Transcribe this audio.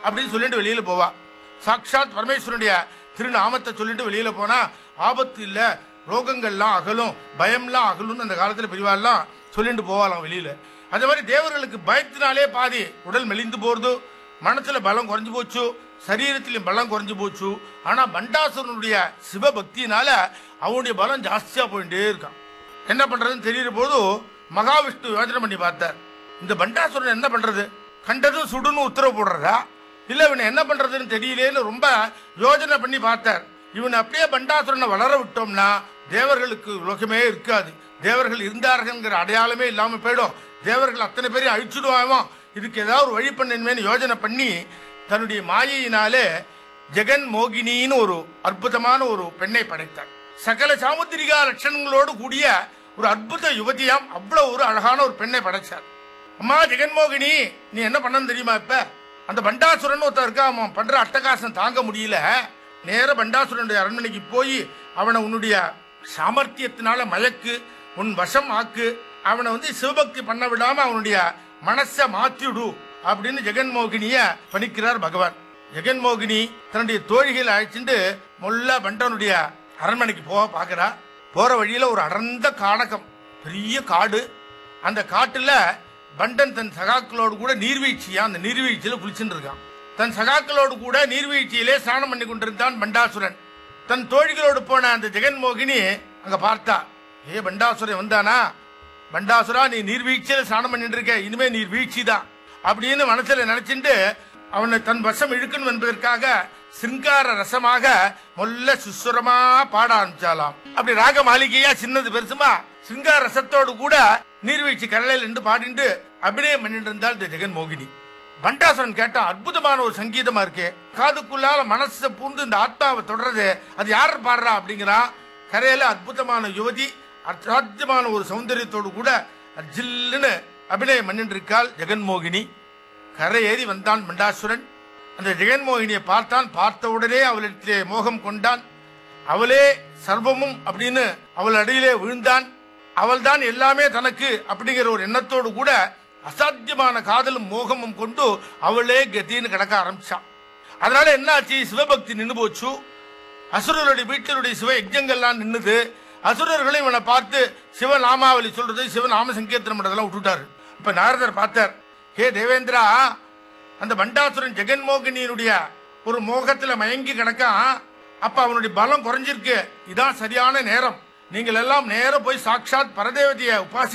அப்படின்னு சொல்லிட்டு வெளியில போவா சாக்ஷாத் பரமேஸ்வரனுடைய திருநாமத்தை சொல்லிட்டு வெளியில போனா ஆபத்து இல்ல ரோகங்கள்லாம் அகலும் பயம்லாம் அகலும்னு அந்த காலத்துல பெரியவாள்லாம் சொல்லிட்டு போவாலாம் வெளியில அதே மாதிரி தேவர்களுக்கு பயத்தினாலே பாதி உடல் மெலிந்து போறது மனசுல பலம் குறைஞ்சு போச்சு சரீரத்திலும் பலம் குறைஞ்சு போச்சு ஆனா பண்டாசுரனுடைய சிவபக்தியினால அவனுடைய பலம் ஜாஸ்தியா போயிட்டே இருக்கான் என்ன பண்றதுன்னு தெரியுற போது மகாவிஷ்ணு யோசனை பண்ணி பார்த்தார் இந்த பண்டாசுரன் என்ன பண்றது கண்டதும் சுடுன்னு உத்தரவு போடுறதா இல்ல இவனை என்ன பண்றதுன்னு தெரியலேன்னு ரொம்ப யோசனை பண்ணி பார்த்தார் இவன் அப்படியே பண்டாசுரனை வளர விட்டோம்னா தேவர்களுக்கு உலகமே இருக்காது தேவர்கள் இருந்தார்கள்ங்கிற அடையாளமே இல்லாம போயிடும் தேவர்கள் அத்தனை பேரையும் அழிச்சுடுவாமோ இதுக்கு ஏதாவது ஒரு வழி பண்ணுமேன்னு யோசனை பண்ணி தன்னுடைய மாயையினாலே ஜெகன் மோகினின்னு ஒரு அற்புதமான ஒரு பெண்ணை படைத்தார் சகல சாமுத்திரிகா லட்சணங்களோடு கூடிய ஒரு அற்புத யுவதியாம் அவ்வளவு ஒரு அழகான ஒரு பெண்ணை படைச்சார் அம்மா ஜெகன்மோகினி நீ என்ன பண்ணன்னு தெரியுமா இப்ப அந்த பண்டாசுரன் ஒருத்தன் இருக்கா அவன் பண்ற அட்டகாசம் தாங்க முடியல நேர பண்டாசுரனுடைய அரண்மனைக்கு போய் அவனை உன்னுடைய சாமர்த்தியத்தினால மயக்கு உன் வசம் ஆக்கு அவனை வந்து சிவபக்தி பண்ண விடாம அவனுடைய மனசை மாத்திடு அப்படின்னு ஜெகன்மோகினிய பணிக்கிறார் பகவான் ஜெகன்மோகினி தன்னுடைய தோழிகளை அழைச்சிட்டு மொல்ல பண்டனுடைய அரண்மனைக்கு போக பாக்குறா போற வழியில ஒரு அடர்ந்த காடகம் பெரிய காடு அந்த காட்டுல பண்டன் தன் சகாக்களோடு கூட நீர்வீழ்ச்சியா அந்த நீர்வீழ்ச்சியில குளிச்சுட்டு இருக்கான் தன் சகாக்களோடு கூட நீர்வீழ்ச்சியிலே ஸ்நானம் பண்ணி கொண்டிருந்தான் பண்டாசுரன் தன் தோழிகளோடு போன அந்த ஜெகன்மோகினி அங்க பார்த்தா ஏ பண்டாசுரன் வந்தானா பண்டாசுரா நீ நீர்வீழ்ச்சியில ஸ்நானம் பண்ணிட்டு இருக்க இனிமே நீர் வீழ்ச்சி தான் அப்படின்னு மனசுல நினைச்சிட்டு அவனை தன் வசம் இழுக்கணும் என்பதற்காக சிங்கார ரசமாக மொல்ல சுசுரமா பாட ஆரம்பிச்சாலாம் அப்படி ராக மாளிகையா சின்னது பெருசுமா சிங்கார ரசத்தோடு கூட நீர்வீழ்ச்சி கரையில நின்று பாடிட்டு அபிநயம் பண்ணிட்டு இருந்தாள் இந்த ஜெகன் மோகினி பண்டாசுரன் கேட்டா அற்புதமான ஒரு சங்கீதமா இருக்கு காதுக்குள்ளால மனசை பூந்து இந்த ஆத்மாவை தொடர்றது அது யார் பாடுறா அப்படிங்கிறான் கரையில அற்புதமான யுவதி அசாத்தியமான ஒரு சௌந்தரியத்தோடு கூட ஜில்லுன்னு அபிநயம் பண்ணிட்டு இருக்காள் ஜெகன்மோகினி கரை ஏறி வந்தான் பண்டாசுரன் அந்த ஜெகன்மோகினியை பார்த்தான் பார்த்த உடனே அவளிடத்திலே மோகம் கொண்டான் அவளே சர்வமும் அப்படின்னு அவள் அடியிலே விழுந்தான் அவள்தான் எல்லாமே தனக்கு அப்படிங்கிற ஒரு எண்ணத்தோடு கூட அசாத்தியமான காதலும் மோகமும் கொண்டு அவளே கத்தின்னு கிடக்க ஆரம்பிச்சான் அதனால என்ன ஆச்சு சிவபக்தி நின்னு போச்சு அசுரருடைய வீட்டினுடைய சிவ யஜ்ஞங்கள்லாம் நின்னுது அசுரர்களை இவனை பார்த்து சிவநாமாவளி சொல்றது சிவநாம சங்கீர்த்தனம் பண்றதெல்லாம் விட்டுட்டாரு இப்ப நாரதர் பார்த்தார் ஹே தேவேந்திரா அந்த பண்டாசுரன் ஜெகன்மோகினியினுடைய ஒரு மோகத்துல மயங்கி கிடக்கான் அப்ப அவனுடைய பலம் குறைஞ்சிருக்கு இதான் சரியான நேரம் நீங்கள் எல்லாம் நேர போய் சாட்சாத் பரதேவதைய உபாசி